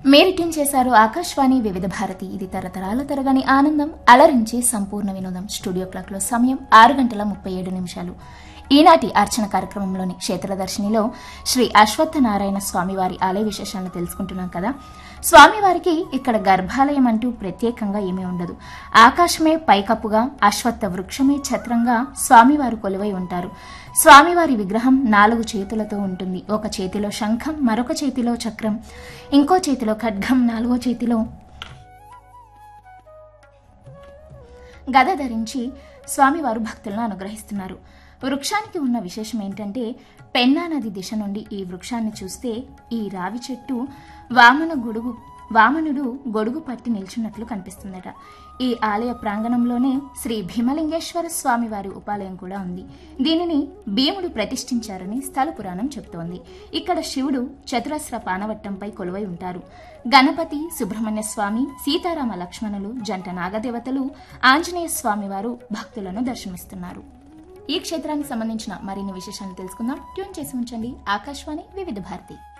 మేరిట్యూన్ చేశారు ఆకాశవాణి వివిధ భారతి ఇది తరతరాల తరగని ఆనందం అలరించే సంపూర్ణ వినోదం స్టూడియో క్లాక్ లో సమయం ఆరు గంటల ముప్పై ఏడు నిమిషాలు ఈనాటి అర్చన కార్యక్రమంలోని క్షేత్రదర్శినిలో శ్రీ అశ్వత్థ నారాయణ స్వామివారి ఆలయ విశేషాలను తెలుసుకుంటున్నాం కదా స్వామివారికి ఇక్కడ గర్భాలయం అంటూ ప్రత్యేకంగా ఏమీ ఉండదు ఆకాశమే పైకప్పుగా అశ్వత్థ వృక్షమే ఛత్రంగా స్వామివారు కొలువై ఉంటారు స్వామివారి విగ్రహం నాలుగు చేతులతో ఉంటుంది ఒక చేతిలో శంఖం మరొక చేతిలో చక్రం ఇంకో చేతిలో ఖడ్గం నాలుగో చేతిలో గద ధరించి స్వామివారు భక్తులను అనుగ్రహిస్తున్నారు వృక్షానికి ఉన్న విశేషం ఏంటంటే పెన్నా నది దిశ నుండి ఈ వృక్షాన్ని చూస్తే ఈ రావి చెట్టు వామన గొడుగు వామనుడు గొడుగు పట్టి నిల్చున్నట్లు కనిపిస్తుందట ఈ ఆలయ ప్రాంగణంలోనే శ్రీ భీమలింగేశ్వర స్వామి వారి ఉపాలయం కూడా ఉంది దీనిని భీముడు ప్రతిష్ఠించారని స్థల పురాణం చెబుతోంది ఇక్కడ శివుడు చతురస్ర పానవట్టంపై కొలువై ఉంటారు గణపతి సుబ్రహ్మణ్య స్వామి సీతారామ లక్ష్మణులు జంట నాగదేవతలు ఆంజనేయ స్వామి వారు భక్తులను దర్శనమిస్తున్నారు ఈ క్షేత్రానికి సంబంధించిన మరిన్ని విశేషాలు తెలుసుకుందాం ట్యూన్ చేసి ఉంచండి ఆకాశవాణి వివిధ భారతి